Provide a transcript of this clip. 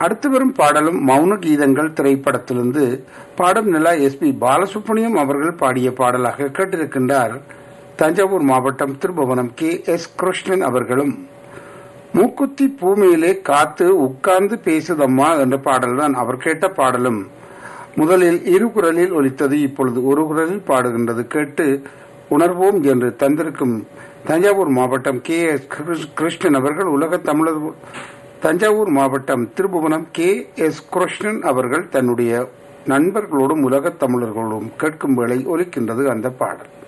அடுத்து வரும் பாடலும் மௌன கீதங்கள் திரைப்படத்திலிருந்து பாடும் நிலா எஸ் பி பாலசுப்ரமணியம் அவர்கள் பாடிய பாடலாக கேட்டிருக்கின்றார் தஞ்சாவூர் மாவட்டம் திருபுவனம் கே எஸ் கிருஷ்ணன் அவர்களும் மூக்குத்தி பூமியிலே காத்து உட்கார்ந்து பேசுதம்மா என்ற பாடல்தான் அவர் கேட்ட பாடலும் முதலில் இரு குரலில் ஒலித்தது இப்பொழுது ஒரு குரலில் பாடுகின்றது கேட்டு உணர்வோம் என்று தந்திருக்கும் தஞ்சாவூர் மாவட்டம் கே எஸ் கிருஷ்ணன் அவர்கள் உலக தமிழர் தஞ்சாவூர் மாவட்டம் திருபுவனம் கே எஸ் கிருஷ்ணன் அவர்கள் தன்னுடைய நண்பர்களோடும் உலகத் தமிழர்களோடும் கேட்கும் வேளை ஒலிக்கின்றது அந்த பாடல்